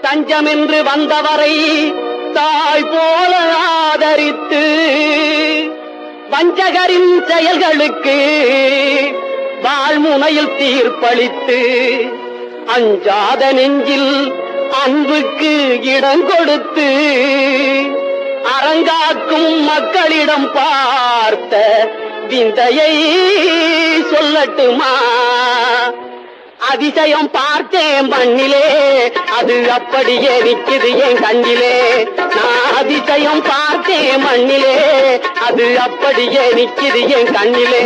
தஞ்சம் என்று வந்தவரை தாய் போல ஆதரித்து வஞ்சகரின் செயல்களுக்கு வாழ்முனையில் தீர்ப்பளித்து அஞ்சாத நெஞ்சில் அன்புக்கு இடம் கொடுத்து அரங்காக்கும் மக்களிடம் பார்த்த விந்தையை சொல்லட்டுமா அதிசயம் பார்த்தேன் மண்ணிலே அது அப்படியே நிக்குது என் கண்ணிலே நான் அதிசயம் பார்த்தேன் மண்ணிலே அது அப்படியே நிக்குது என் கண்ணிலே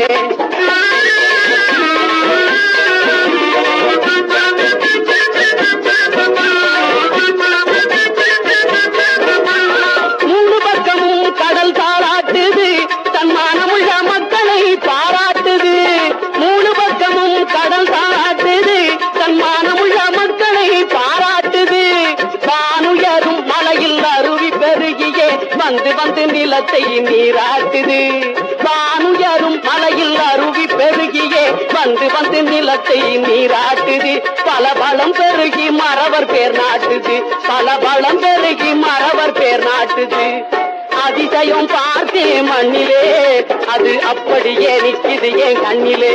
மூணு பக்கமும் கடல் தாளாட்டுது தன் மனமுள்ள மக்களை பாராட்டுது மூணு பக்கமும் கடல் தாளாட்டுது தன் மனமுள்ள மக்களை பாராட்டுது வானுயரும் மலையில் அருவி பெருகியே வந்து வந்து நிலத்தை நீராட்டுது வானுயரும் மலையில் அருவி பெருகியே வந்து வந்து நிலத்தை நீராட்டுது பல பலம் பெருகி மறவர் பேர் நாட்டுது பல பலம் பெருகி மறவர் பேர் நாட்டுது அதிசயம் பார்த்தேன் மண்ணிலே அது அப்படியே நிக்குது என் கண்ணிலே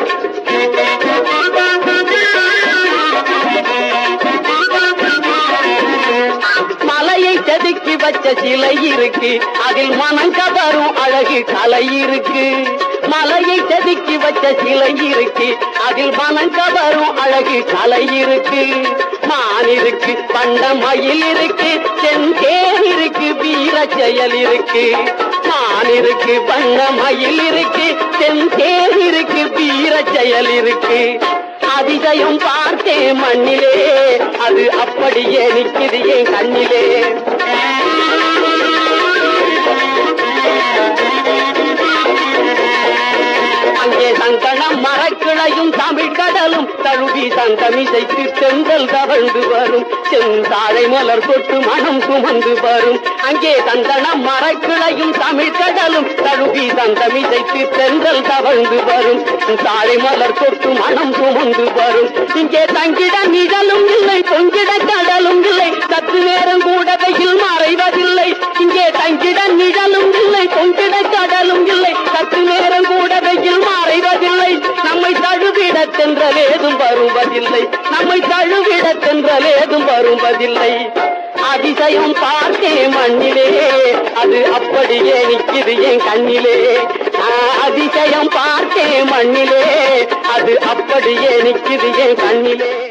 மலையை செதுக்கி வச்ச சிலை இருக்கு அதில் மனம் கவரும் அழகு கலை இருக்கு மலையை செதுக்கி வச்ச சிலை இருக்கு அதில் மனம் கவரும் அழகு கலை இருக்கு மான் இருக்கு பண்ட மயில் இருக்கு செந்தேன் இருக்கு வீர செயல் இருக்கு மான் இருக்கு வண்ண மயில் இருக்கு செந்தேன் இருக்கு வீர செயல் இருக்கு அதிசயம் பார்த்தேன் மண்ணிலே அது அப்படியே நிக்குது என் கண்ணிலே அங்கே சங்கடம் மரக்கிளையும் தமிழ் கடலும் தழுவி சங்கமிசைத்து செங்கல் தவழ்ந்து வரும் செந்தாழை மலர் தொட்டு மனம் சுமந்து வரும் அங்கே சந்தனம் மரக்கிளையும் தமிழ் கடலும் தழுவி சங்கமிசைத்து செங்கல் தவழ்ந்து வரும் தாழை மலர் தொட்டு மனம் சுமந்து வரும் இங்கே தங்கிட நிழலும் இல்லை பொங்கிட கடலும் இல்லை சற்று நேரம் கூட வெயில் மறைவதில்லை இங்கே தங்கிட நிழலும் இல்லை பொங்கிட கடலும் இல்லை சற்று நேரம் கூட வெயில் மறைவதில்லை நம்மை தழுவிட தென்றல் ஏதும் வருவதில்லை நம்மை தழுவிட தென்றல் ஏதும் வருவதில்லை அதிசயம் பார்த்தேன் மண்ணிலே அது அப்படியே நிக்குது என் கண்ணிலே நான் அதிசயம் பார்த்தேன் மண்ணிலே அது அப்படியே நிக்குது என் கண்ணிலே